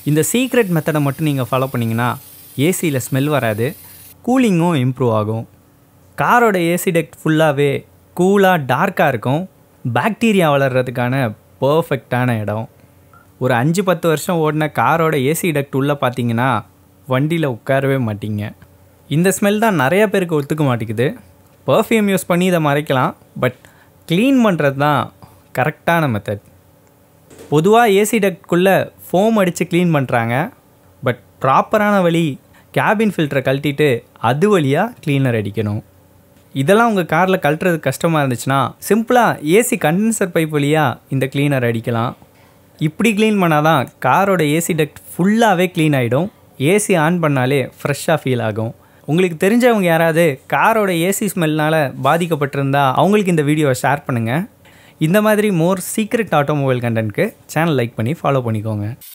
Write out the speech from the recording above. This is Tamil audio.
இந்த சீக்ரெட் மெத்தடை மட்டும் நீங்கள் ஃபாலோ பண்ணிங்கன்னா ஏசியில் ஸ்மெல் வராது கூலிங்கும் இம்ப்ரூவ் ஆகும் காரோட ஏசி டெக்ட் ஃபுல்லாகவே கூலாக டார்க்காக இருக்கும் பாக்டீரியா வளர்கிறதுக்கான பர்ஃபெக்டான இடம் ஒரு அஞ்சு பத்து வருஷம் ஓடின காரோட ஏசி டக்ட் உள்ளே பார்த்தீங்கன்னா வண்டியில் உட்காரவே மாட்டீங்க இந்த ஸ்மெல் தான் நிறைய பேருக்கு ஒத்துக்க மாட்டேங்குது பர்ஃப்யூம் யூஸ் பண்ணி இதை மறைக்கலாம் பட் க்ளீன் பண்ணுறது தான் கரெக்டான மெத்தட் பொதுவாக ஏசி டக்ட்குள்ளே ஃபோம் அடித்து க்ளீன் பண்ணுறாங்க பட் ப்ராப்பரான வழி கேபின் ஃபில்டரை கழட்டிட்டு அது வழியாக க்ளீனர் அடிக்கணும் இதெல்லாம் உங்கள் காரில் கழட்டுறது கஷ்டமாக இருந்துச்சுன்னா சிம்பிளாக ஏசி கண்டென்சர் பைப் வழியாக இந்த க்ளீனர் அடிக்கலாம் இப்படி க்ளீன் பண்ணால் தான் காரோட ஏசி டக்ட் ஃபுல்லாகவே க்ளீன் ஆகிடும் ஏசி ஆன் பண்ணாலே ஃப்ரெஷ்ஷாக ஃபீல் ஆகும் உங்களுக்கு தெரிஞ்சவங்க யாராவது காரோட ஏசி ஸ்மெல்னால் பாதிக்கப்பட்டிருந்தா அவங்களுக்கு இந்த வீடியோவை ஷேர் பண்ணுங்கள் இந்த மாதிரி மோர் சீக்ரெட் ஆட்டோமொபைல் கண்டென்ட்க்கு சேனல் லைக் பண்ணி ஃபாலோ பண்ணிக்கோங்க